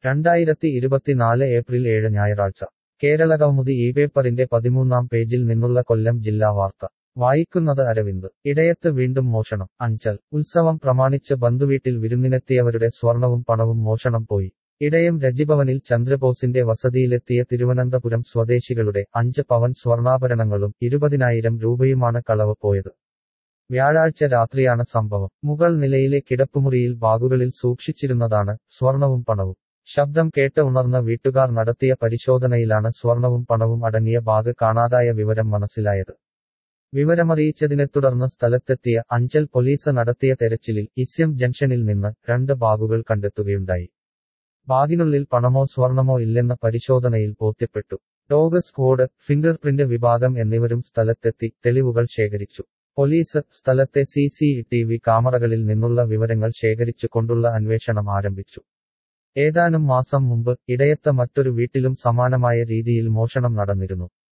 രണ്ടായിരത്തി ഇരുപത്തിനാല് ഏപ്രിൽ ഏഴ് ഞായറാഴ്ച കേരളകൗമുദി ഈ പേപ്പറിന്റെ പതിമൂന്നാം പേജിൽ നിന്നുള്ള കൊല്ലം ജില്ലാ വാർത്ത വായിക്കുന്നത് അരവിന്ദ് ഇടയത്ത് വീണ്ടും മോഷണം അഞ്ചൽ ഉത്സവം പ്രമാണിച്ച് ബന്ധുവീട്ടിൽ വിരുന്നിനെത്തിയവരുടെ സ്വർണവും പണവും മോഷണം പോയി ഇടയം രജിഭവനിൽ ചന്ദ്രബോസിന്റെ വസതിയിലെത്തിയ തിരുവനന്തപുരം സ്വദേശികളുടെ അഞ്ച് പവൻ സ്വർണ്ണാഭരണങ്ങളും ഇരുപതിനായിരം രൂപയുമാണ് കളവ് പോയത് വ്യാഴാഴ്ച രാത്രിയാണ് സംഭവം മുകൾ നിലയിലെ കിടപ്പുമുറിയിൽ ബാഗുകളിൽ സൂക്ഷിച്ചിരുന്നതാണ് സ്വർണവും പണവും ശബ്ദം കേട്ട് ഉണർന്ന വീട്ടുകാർ നടത്തിയ പരിശോധനയിലാണ് സ്വർണവും പണവും അടങ്ങിയ ബാഗ് കാണാതായ വിവരം മനസ്സിലായത് വിവരമറിയിച്ചതിനെ തുടർന്ന് സ്ഥലത്തെത്തിയ അഞ്ചൽ പോലീസ് നടത്തിയ തെരച്ചിലിൽ ഇസ്യം ജംഗ്ഷനിൽ നിന്ന് രണ്ട് ബാഗുകൾ കണ്ടെത്തുകയുണ്ടായി ബാഗിനുള്ളിൽ പണമോ സ്വർണമോ ഇല്ലെന്ന പരിശോധനയിൽ ബോധ്യപ്പെട്ടു ഡോഗ് സ്ക്വാഡ് ഫിംഗർ പ്രിന്റ് വിഭാഗം എന്നിവരും സ്ഥലത്തെത്തി തെളിവുകൾ ശേഖരിച്ചു പോലീസ് സ്ഥലത്തെ സി സി ടി വി ക്യാമറകളിൽ നിന്നുള്ള വിവരങ്ങൾ ശേഖരിച്ചു കൊണ്ടുള്ള അന്വേഷണം ആരംഭിച്ചു ഏതാനും മാസം മുമ്പ് ഇടയത്ത മറ്റൊരു വീട്ടിലും സമാനമായ രീതിയിൽ മോഷണം നടന്നിരുന്നു